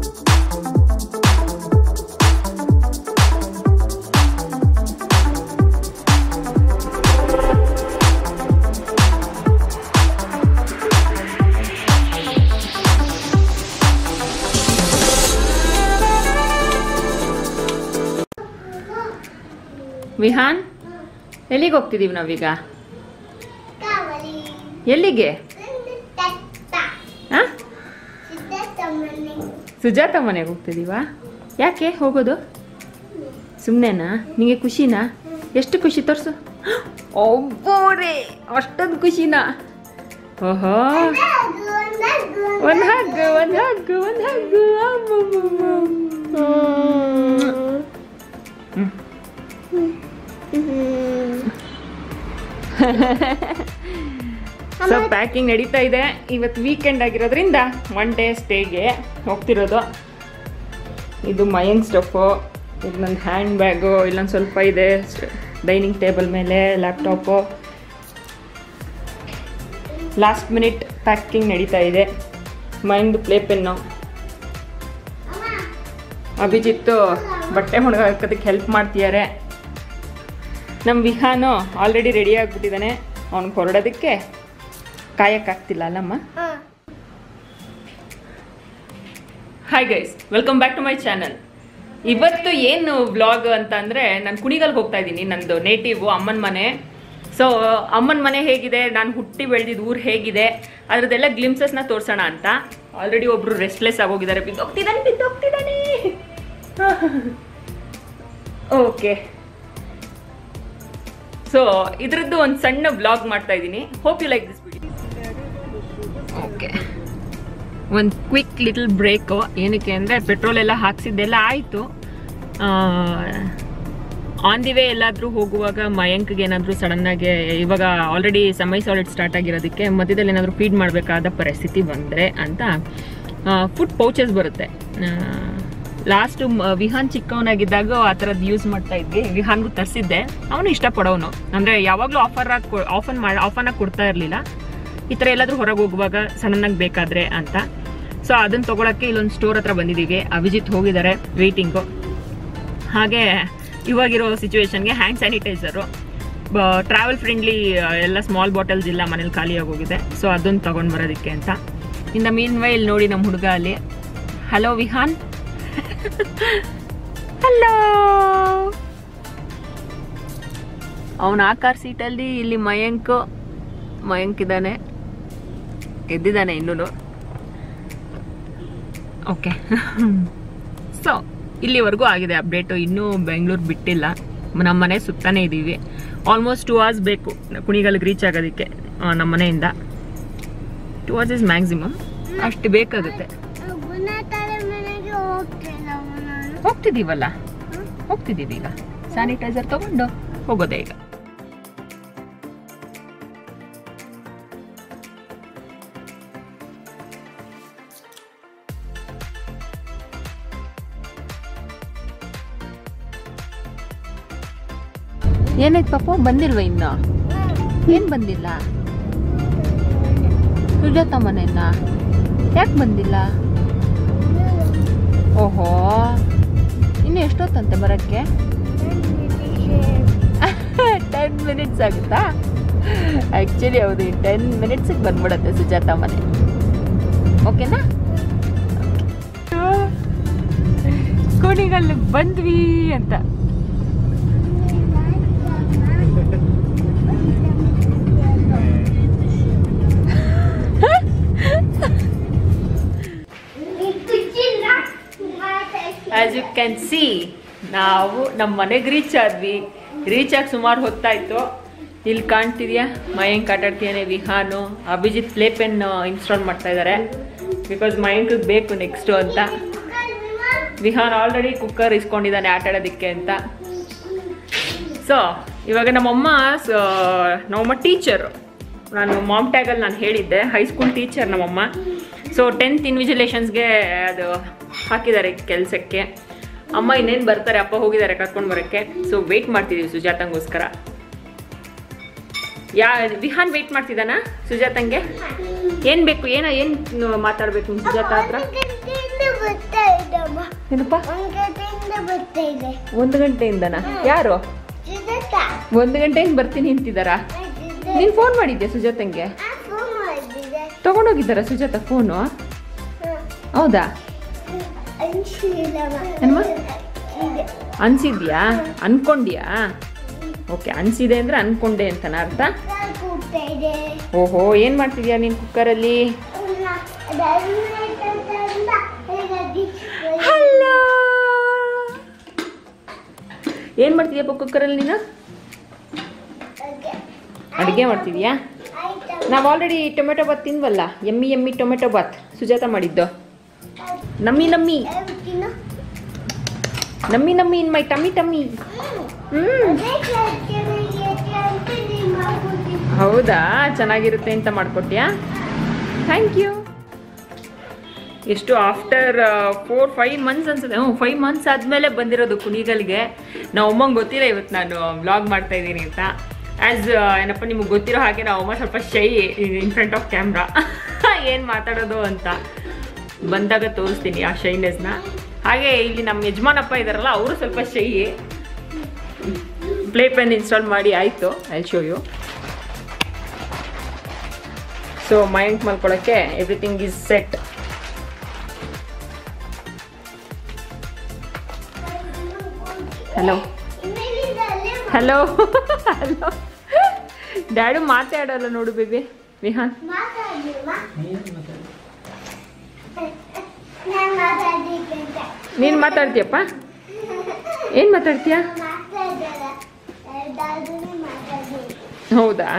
ವಿಹಾನ್ ಎಲ್ಲಿಗೆ ಹೋಗ್ತಿದೀವಿ ನಾವೀಗ ಕಾವಲಿ ಎಲ್ಲಿಗೆ ತತ್ತ ಆ ಸಿದ್ಧಾರ್ಥಮ್ಮನೆ ಸುಜಾತ ಮನೆಗೆ ಹೋಗ್ತಿದೀವಾ ಯಾಕೆ ಹೋಗೋದು ಸುಮ್ಮನೆನಾ ನಿಮಗೆ ಖುಷಿನಾ ಎಷ್ಟು ಖುಷಿ ತೋರಿಸು ಒಬ್ಬೋರೆ ಅಷ್ಟೊಂದು ಖುಷಿನಾ ಓಹೋ ಒಂದು ಹಗ್ಗು ಒಂದು ಹಗ್ಗು ಒಂದು ಹಗ್ಗು ಸೊ ಪ್ಯಾಕಿಂಗ್ ನಡೀತಾ ಇದೆ ಇವತ್ತು ವೀಕೆಂಡ್ ಆಗಿರೋದ್ರಿಂದ ಒನ್ ಡೇ ಸ್ಟೇಗೆ ಹೋಗ್ತಿರೋದು ಇದು ಮಯಂಗ್ ಸ್ಟಫು ಇದು ನನ್ನ ಹ್ಯಾಂಡ್ ಬ್ಯಾಗು ಇಲ್ಲೊಂದು ಸ್ವಲ್ಪ ಇದೆ ಡೈನಿಂಗ್ ಟೇಬಲ್ ಮೇಲೆ ಲ್ಯಾಪ್ಟಾಪು ಲಾಸ್ಟ್ ಮಿನಿಟ್ ಪ್ಯಾಕಿಂಗ್ ನಡೀತಾ ಇದೆ ಮೈಂಡ್ ಪ್ಲೇ ಪೆನ್ನು ಅಭಿಜಿತ್ತು ಬಟ್ಟೆ ಹಾಕೋದಕ್ಕೆ ಹೆಲ್ಪ್ ಮಾಡ್ತಿದ್ದಾರೆ ನಮ್ಮ ವಿಹಾನು ಆಲ್ರೆಡಿ ರೆಡಿ ಆಗಿಬಿಟ್ಟಿದ್ದಾನೆ ಅವ್ನಿಗೆ ಹೊರಡೋದಕ್ಕೆ ಕಾಯಕ್ಕಾಗ್ತಿಲ್ಲ ಅಲ್ಲಮ್ಮ hi guys welcome back to my channel ಇವತ್ತು ಏನು ವ್ಲಾಗ್ ಅಂತ ಅಂದರೆ ನಾನು ಕುಣಿಗಲ್ಗೆ ಹೋಗ್ತಾ ಇದ್ದೀನಿ ನಂದು ನೇಟಿವ್ ಅಮ್ಮನ ಮನೆ ಸೊ ಅಮ್ಮನ ಮನೆ ಹೇಗಿದೆ ನಾನು ಹುಟ್ಟಿ ಬೆಳೆದಿದ್ದು ಊರು ಹೇಗಿದೆ ಅದ್ರದ್ದೆಲ್ಲ ಗ್ಲಿಮ್ಸಸ್ನ ತೋರಿಸೋಣ ಅಂತ ಆಲ್ರೆಡಿ ಒಬ್ರು ರೆಸ್ಟ್ಲೆಸ್ ಆಗೋಗಿದ್ದಾರೆ ಬಿದ್ದೋಗ್ತಿದ್ದಾನೆ ಬಿದ್ದೋಗ್ತಿದ್ದಾನೆ ಓಕೆ ಸೊ ಇದ್ರದ್ದು ಒಂದು ಸಣ್ಣ ವ್ಲಾಗ್ ಮಾಡ್ತಾ ಇದ್ದೀನಿ hope you like this video okay ಒಂದು ಕ್ವಿಕ್ ಲಿಟಲ್ ಬ್ರೇಕು ಏನಕ್ಕೆ ಅಂದರೆ ಪೆಟ್ರೋಲ್ ಎಲ್ಲ ಹಾಕ್ಸಿದ್ದೆಲ್ಲ ಆಯಿತು ಆನ್ ದಿ ವೇ ಎಲ್ಲಾದರೂ ಹೋಗುವಾಗ ಮಯಾಂಕ್ಗೆ ಏನಾದರೂ ಸಡನ್ನಾಗಿ ಇವಾಗ ಆಲ್ರೆಡಿ ಸಮಯ ಸಾಲಿಡ್ ಸ್ಟಾರ್ಟ್ ಆಗಿರೋದಕ್ಕೆ ಮಧ್ಯದಲ್ಲಿ ಏನಾದರೂ ಫೀಡ್ ಮಾಡಬೇಕಾದ ಪರಿಸ್ಥಿತಿ ಬಂದರೆ ಅಂತ ಫುಡ್ ಪೌಚಸ್ ಬರುತ್ತೆ ಲಾಸ್ಟು ವಿಹಾನ್ ಚಿಕ್ಕವನಾಗಿದ್ದಾಗ ಆ ಥರದ್ದು ಯೂಸ್ ಮಾಡ್ತಾ ಇದ್ವಿ ವಿಹಾನ್ಗೂ ತರಿಸಿದ್ದೆ ಅವನು ಇಷ್ಟಪಡೋನು ಅಂದರೆ ಯಾವಾಗಲೂ ಆಫರ್ ಆಗಿ ಆಫನ್ ಮಾಡಿ ಆಫನ್ನಾಗಿ ಕೊಡ್ತಾ ಇರಲಿಲ್ಲ ಈ ಥರ ಎಲ್ಲಾದರೂ ಹೊರಗೆ ಹೋಗುವಾಗ ಸಡನ್ನಾಗಿ ಬೇಕಾದರೆ ಅಂತ ಸೊ ಅದನ್ನು ತೊಗೊಳಕ್ಕೆ ಇಲ್ಲೊಂದು ಸ್ಟೋರ್ ಹತ್ರ ಬಂದಿದ್ದೀವಿ ಅಭಿಜಿತ್ ಹೋಗಿದ್ದಾರೆ ವೇಟಿಂಗು ಹಾಗೆ ಇವಾಗಿರೋ ಸಿಚುವೇಶನ್ಗೆ ಹ್ಯಾಂಡ್ ಸ್ಯಾನಿಟೈಸರು ಟ್ರಾವೆಲ್ ಫ್ರೆಂಡ್ಲಿ ಎಲ್ಲ ಸ್ಮಾಲ್ ಬಾಟಲ್ಸ್ ಇಲ್ಲ ಮನೇಲಿ ಖಾಲಿಯಾಗಿ ಹೋಗಿದೆ ಸೊ ಅದನ್ನು ತೊಗೊಂಡು ಬರೋದಕ್ಕೆ ಅಂತ ಇನ್ನು ಮೀನ್ ವೈಲ್ ನೋಡಿ ನಮ್ಮ ಹುಡುಗ ಅಲ್ಲಿ ಹಲೋ ವಿಹಾನ್ ಹಲೋ ಅವನ ಆ ಕಾರ್ ಸೀಟಲ್ಲಿ ಇಲ್ಲಿ ಮಯಾಂಕ್ ಮಯಾಂಕ್ ಇದ್ದಾನೆ ಎದ್ದಿದ್ದಾನೆ ಇನ್ನೂ ಓಕೆ ಸೊ ಇಲ್ಲಿವರೆಗೂ ಆಗಿದೆ ಅಪ್ಡೇಟು ಇನ್ನೂ ಬೆಂಗಳೂರು ಬಿಟ್ಟಿಲ್ಲ ನಮ್ಮ ಮನೆ ಸುತ್ತಾನೆ ಇದ್ದೀವಿ ಆಲ್ಮೋಸ್ಟ್ ಟೂ ಅವರ್ಸ್ ಬೇಕು ಕುಣಿಗಲ್ಗೆ ರೀಚ್ ಆಗೋದಕ್ಕೆ ಆ, ನಮ್ಮ ಮನೆಯಿಂದ ಟೂ ಅವರ್ಸ್ ಇಸ್ ಮ್ಯಾಕ್ಸಿಮಮ್ ಅಷ್ಟು ಬೇಕಾಗುತ್ತೆ ಗುಣತಾರೆ ಮನೆಗೆ ಹೋಗ್ತಿಲ್ಲ ನಾನು ಹೋಗ್ತಿದ್ದೀವಲ್ಲ ಹೋಗ್ತಿದ್ದೀವಿ ಈಗ ಸ್ಯಾನಿಟೈಸರ್ ತಗೊಂಡು ಹೋಗೋದೇ ಈಗ ಏನಾಯ್ತು ಪಾಪ ಬಂದಿಲ್ವ ಇನ್ನು ಏನ್ ಬಂದಿಲ್ಲ ಸುಜಾತ ಮನೆಯನ್ನ ಯಾಕೆ ಬಂದಿಲ್ಲ ಓಹೋ ಇನ್ನು ಎಷ್ಟೊತ್ತಂತೆ ಬರೋಕ್ಕೆ ಟೆನ್ ಮಿನಿಟ್ಸ್ ಆಗುತ್ತಾ ಆ್ಯಕ್ಚುಲಿ ಹೌದು ಟೆನ್ ಮಿನಿಟ್ಸಿಗೆ ಬಂದ್ಬಿಡತ್ತೆ ಸುಜಾತ ಮನೆ ಓಕೆನಾ ಕುಣಿಗಲ್ಲು ಬಂದ್ವಿ ಅಂತ ಆಸ್ ಯು ಕ್ಯಾನ್ ಸಿ ನಾವು ನಮ್ಮ ಮನೆಗೆ ರೀಚ್ ಆದ್ವಿ ರೀಚ್ ಆಗಿ ಸುಮಾರು ಹೊತ್ತಾಯ್ತು ಇಲ್ಲಿ ಕಾಣ್ತಿದ್ಯಾ ಮಯಾಂಕ್ ಆಟಾಡ್ತಿದ್ದಾನೆ Vihaan Abhijit play pen install ಮಾಡ್ತಾ ಇದ್ದಾರೆ ಬಿಕಾಸ್ ಮಯಾಂಕ್ ಬೇಕು ನೆಕ್ಸ್ಟು ಅಂತ ವಿಹಾನ್ ಆಲ್ರೆಡಿ ಕುಕ್ಕರ್ ಇಸ್ಕೊಂಡಿದ್ದಾನೆ ಆಟ ಆಡೋದಕ್ಕೆ ಅಂತ ಸೊ ಇವಾಗ ನಮ್ಮಮ್ಮ ಸ- ನಮ್ಮಮ್ಮ ಟೀಚರು ನಾನು ಮಾಮ್ ಟ್ಯಾಗಲ್ಲಿ ನಾನು ಹೇಳಿದ್ದೆ ಹೈಸ್ಕೂಲ್ ಟೀಚರ್ ನಮ್ಮಮ್ಮ ಸೊ ಟೆಂತ್ ಇನ್ವಿಜಿಲೇಷನ್ಸ್ಗೆ ಅದು ಹಾಕಿದ್ದಾರೆ ಕೆಲಸಕ್ಕೆ ಅಮ್ಮ ಇನ್ನೇನು ಬರ್ತಾರೆ ಅಪ್ಪ ಹೋಗಿದ್ದಾರೆ ಕರ್ಕೊಂಡು ಬರೋಕ್ಕೆ ಸೊ ವೆಯ್ಟ್ ಮಾಡ್ತಿದ್ದೀವಿ ಸುಜಾತಂಗೋಸ್ಕರ ಯಾ ವಿಹಾನ್ ವೆಯ್ಟ್ ಮಾಡ್ತಿದ್ದಾನಾ ಸುಜಾತಂಗೆ ಏನು ಬೇಕು ಏನೋ ಏನು ಮಾತಾಡಬೇಕು ಸುಜಾತ ಹತ್ರ ಗಂಟೆಯಿಂದ ಬರ್ತಾ ಏನಪ್ಪ ಒಂದ್ ಗಂಟೆಯಿಂದ ಬರ್ತಾ ಇದೆ ಒಂದು ಗಂಟೆಯಿಂದನಾ ಯಾರು ಸುಜಾತ ಒಂದು ಗಂಟೆಯಿಂದ ಬರ್ತೀನಿ ಅಂತಿದ್ದಾರಾ ನೀನು ಫೋನ್ ಮಾಡಿದ್ಯಾ ಸುಜಾತಂಗೆ ಫೋನ್ ಮಾಡಿದೆ ತಗೊಂಡೋಗಿದ್ದಾರಾ ಸುಜಾತ ಫೋನು ಹೌದಾ ಅನ್ಸಿಲ್ಲವ ಏನಮ್ಮ? ಇದೆ ಅನ್ಸಿದ್ಯಾ ಅನ್ಕೊಂಡ್ಯಾ ಓಕೆ ಅನ್ಸಿದೆ ಅಂದ್ರೆ ಅನ್ಕೊಂಡೆ ಅಂತನ ಅರ್ಥ ಕಾಲ್ ಕೂಗ್ತಾ ಇದೆ ಓಹೋ ಏನು ಮಾಡ್ತಿದ್ಯಾ ನೀನು ಕುಕ್ಕರಲ್ಲಿ ಹಲೋ ಏನು ಮಾಡ್ತಿದ್ಯಪ್ಪ ಕುಕ್ಕರಲ್ಲಿ ನೀನು ಅಡುಗೆ ಮಾಡ್ತಿದ್ಯಾ ನಾವು ಆಲ್ರೆಡಿ ಟೊಮೆಟೊ ಬಾತ್ ತಿಂದ್ವಲ್ಲ ಎಮ್ಮಿ ಎಮ್ಮಿ ಟೊಮೆಟೊ ಬಾತ್ ಸುಜಾತ ಮಾಡಿದ್ದು ನಮ್ಮಿ ನಮ್ಮಿ ನಮ್ಮಿ ನಮ್ಮಿ ಇನ್ ಮೈ ಟಮ್ಮಿ ಟಮ್ಮಿ ಹ್ಮ್ ಹೌದಾ ಚೆನ್ನಾಗಿರುತ್ತೆ ಅಂತ ಮಾಡ್ಕೊಟ್ಯಾ ಥ್ಯಾಂಕ್ ಯು ಎಷ್ಟು ಆಫ್ಟರ್ ಫೋರ್ ಫೈವ್ ಮಂತ್ಸ್ ಅನ್ಸುತ್ತೆ ಹ್ಞೂ ಫೈವ್ ಮಂತ್ಸ್ ಆದಮೇಲೆ ಬಂದಿರೋದು ಕುಣಿಗಲ್ಗೆ ನಾವು ಅಮ್ಮಂಗೆ ಗೊತ್ತಿಲ್ಲ ಇವತ್ತು ನಾನು ವ್ಲಾಗ್ ಮಾಡ್ತಾ ಇದ್ದೀನಿ ಅಂತ ಆ್ಯಸ್ ಏನಪ್ಪ ನಿಮಗೆ ಗೊತ್ತಿರೋ ಹಾಗೆ ನಾವು ಅಮ್ಮ ಸ್ವಲ್ಪ shy in front of camera ಏನು ಮಾತಾಡೋದು ಅಂತ ಬಂದಾಗ ತೋರಿಸ್ತೀನಿ ಆ ಶೈನೆಸ್ನ ಹಾಗೆ ಇಲ್ಲಿ ನಮ್ಮ ಯಜಮಾನಪ್ಪ ಇದ್ದಾರಲ್ಲ ಅವರು ಸ್ವಲ್ಪ ಶೈ ಪ್ಲೇ ಪೆನ್ ಇನ್ಸ್ಟಾಲ್ ಮಾಡಿ ಆಯಿತು I show you so Mayank ಮಲ್ಕೊಳ್ಳೋಕ್ಕೆ everything is set hello hello hello dad ಮಾತಾಡಲ್ಲ ನೋಡು ಬೇಬಿ ವಿಹಾನ್ ನೀನು ಮಾತಾಡ್ತೀಯಪ್ಪ ಏನು ಮಾತಾಡ್ತೀಯ ಹೌದಾ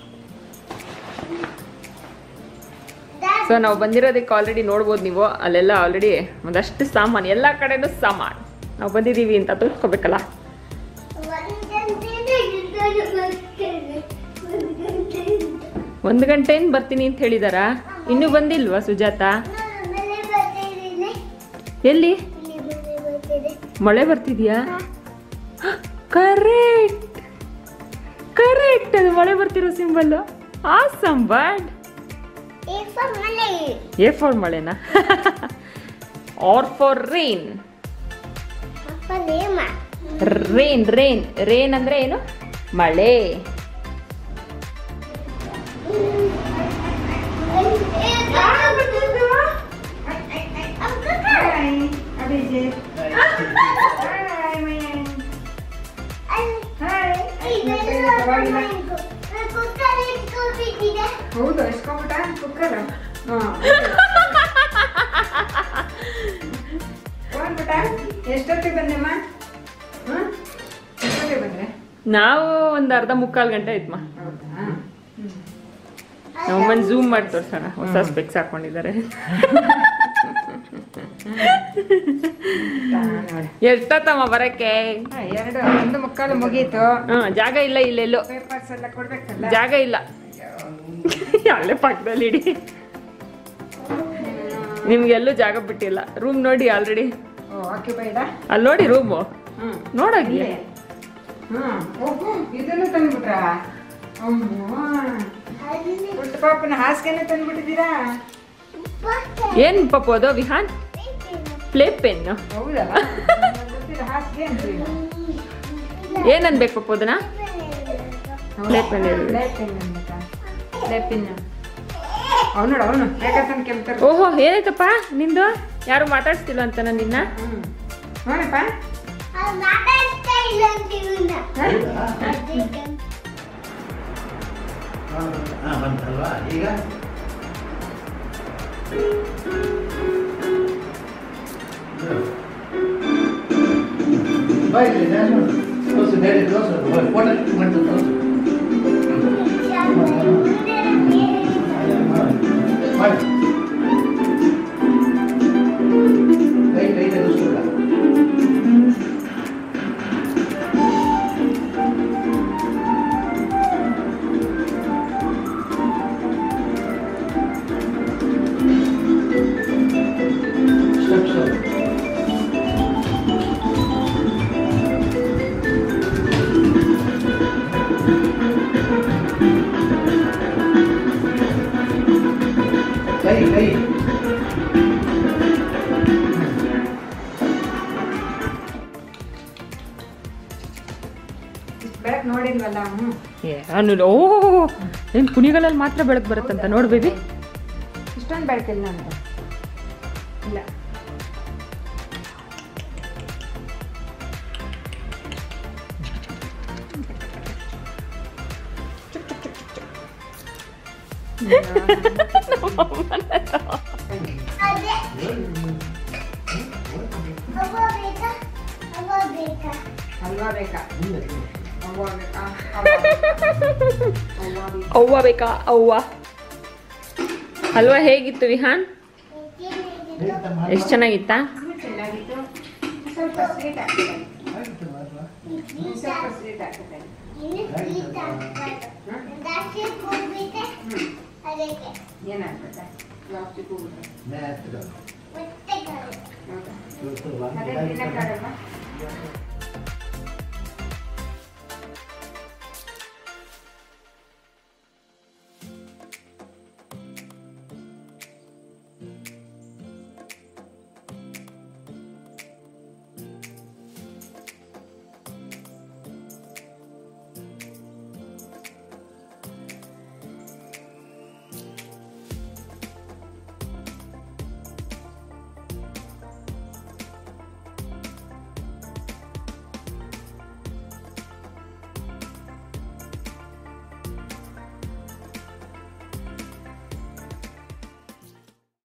ಸೊ ನಾವು ಬಂದಿರೋದಕ್ಕೆ ಆಲ್ರೆಡಿ ನೋಡ್ಬೋದು ನೀವು ಅಲ್ಲೆಲ್ಲ ಆಲ್ರೆಡಿ ಒಂದಷ್ಟು ಸಾಮಾನು ಎಲ್ಲ ಕಡೆನೂ ಸಾಮಾನು ನಾವು ಬಂದಿದ್ದೀವಿ ಅಂತ ತೋರಿಸ್ಕೋಬೇಕಲ್ಲ ಒಂದು ಗಂಟೆಯಿಂದ ಬರ್ತೀನಿ ಅಂತ ಹೇಳಿದಾರಾ ಇನ್ನೂ ಬಂದಿಲ್ವಾ ಸುಜಾತ ಎಲ್ಲಿ ಮಳೆ ಬರ್ತಿದ್ಯಾ ಕರೆಕ್ಟ್ ಕರೆಕ್ಟ್ ಅದು ಮಳೆ ಬರ್ತಿರೋ symbol awesome bird A for ಮಳೆನಾ R for rain rain rain rain ಅಂದ್ರೆ ಏನು ಮಳೆ ಹೌದು ಎಸ್ಕೊಂಬಿಟ್ಟ ಕುಕ್ಕರ್ ಹೋಗ್ಬಿಟ್ಟ ಎಷ್ಟೊತ್ತಿಗೆ ಬಂದೆಮ್ಮ ಹ್ಮ್ ಎಷ್ಟೊತ್ತಿಗೆ ಬಂದ್ರೆ ನಾವು ಒಂದು ಅರ್ಧ ಮುಕ್ಕಾಲು ಗಂಟೆ ಆಯ್ತಮ್ಮ ಹೌದಾ ನಮ್ಮನ್ನ ಝೂಮ್ ಮಾಡಿ ತೋರ್ಸೋಣ ಹೊಸ ಸ್ಪೆಕ್ಸ್ ಹಾಕೊಂಡಿದ್ದಾರೆ ನೋಡಿ ಎಷ್ಟೊತ್ತಮ್ಮ ಬರಕ್ಕೆ ಎರಡು ಒಂದು ಮುಕ್ಕಾಲು ಮುಗೀತು ಹ್ಮ್ ಜಾಗ ಇಲ್ಲ ಇಲ್ಲೆಲ್ಲೋ ಪೇಪರ್ಸ್ ಎಲ್ಲ ಕೊಡ್ಬೇಕಲ್ಲ ಜಾಗ ಇಲ್ಲ ಅಲ್ಲೇ ಪಕ್ಕದಲ್ಲಿ ಇಡಿ ನಿಮ್ಗೆಲ್ಲೂ ಜಾಗ ಬಿಟ್ಟಿಲ್ಲ ರೂಮ್ ನೋಡಿ ಆಲ್ರೆಡಿ ಓ ಆಕ್ಯುಪೈಡ ಅಲ್ಲಿ ನೋಡಿ ರೂಮು ಹ್ಮ್ ನೋಡೋಗಿ ಇಲ್ಲೇ ಹ್ಮ್ ಓಹೋ ಇದನ್ನು ತಂದ್ಬಿಟ್ರಾ ಅಮ್ಮೋ ಪುಟ್ಟ ಪಾಪನ ಹಾಸಿಗೆನೆ ತಂದ್ಬಿಟ್ಟಿದ್ದೀರಾ ಏನ್ ಪಪ್ಪು ಅದು ವಿಹಾನ್ ಪ್ಲೇ ಪೆನ್ ಹೌದಾ ನಂಗ್ ಗೊತ್ತಿಲ್ಲ ಹಾಸಿಗೆ ಅಂತೀವಿ ಏನ್ ಅನ್ಬೇಕು ಪಪ್ಪು ಅದನ್ನ Play pen ಹೇಳು. ಪ್ಲೇ ಪೆನ್ ಅನ್ಬೇಕಾ ಪ್ಲೇ ಪೆನ್ ಅವ್ನು ನೋಡು ಅವನು ಬೇಕಾದ್ರೆ ಕೆಮ್ತಾರೆ ಓಹೋ ಏನಾಯ್ತಪ್ಪ ನಿಂದು ಯಾರು ಮಾತಾಡ್ಸ್ತಿಲ್ಲ ಅಂತ ನಾನು ನಿನ್ನ ಹ್ಮ್ ನೋಡಪ್ಪ ಮಾತಾಡ್ತಾ ಇಲ್ಲ ಅಂತೀವಿ ಹಾಂ ಬಂತಲ್ವಾ ಈಗ ಬಾಯ್ ತೋರಿಸು ಬೇರೆ ತೋರಿಸು ಫೋಟೋ ಮಾಡ್ತು ತೋರಿಸು ಮಾಡಿ ಕೈ ಕೈ ತೆಗೆಸ್ಕೊಡ ಸ್ಟೆಪ್ ಸ್ಟೆಪ್ Thank ಇಲ್ವಲ್ಲ ಹ್ಞೂ ಏ ಅನ್ನು ಓ ಏನು ಕುಣಿಗಳಲ್ಲಿ ಮಾತ್ರ ಬೆಳಕು ಬರುತ್ತಂತ ನೋಡು ಬೇಬಿ ಇಷ್ಟೊಂದು ಬೆಳಕಿಲ್ಲ ಅಂತ ಇಲ್ಲ ಅದೇ ಅವ್ವ ಬೇಕಾ ಅವ್ವ ಬೇಕಾ ಹಲ್ವಾ ಬೇಕಾ ಹಲ್ವಾ ಬೇಕಾ ಹಲ್ವಾ ಬೇಕಾ ಅವ್ವ ಬೇಕಾ ಅವ್ವ ಅಲ್ವಾ ಹೇಗಿತ್ತು ವಿಹಾನ್ ಎಷ್ಟು ಚೆನ್ನಾಗಿತ್ತಾ ಚೆನ್ನಾಗಿತ್ತು ಸ್ವಲ್ಪ ಸ್ವೀಟ್ ಹಾಕಿದೆ ಸ್ವಲ್ಪ ಸ್ವೀಟ್ ಹಾಕಿದೆ ಇನ್ನು ಸ್ವೀಟ್ ಹಾಕ್ಬಾರ್ದು ಜಾಸ್ತಿ ಕೂಗ್ಬಿಟ್ಟೆ ಅದಕ್ಕೆ ಏನಾಗ್ತದೆ ಲಾಸ್ಟಿಗೆ ಹೋಗ್ಬಿಟ್ರೆ ಮತ್ತೆ ಕರೆ ಹೌದಾ ಅದೇ ತಿನ್ನಕ್ಕಾಗಲ್ವಾ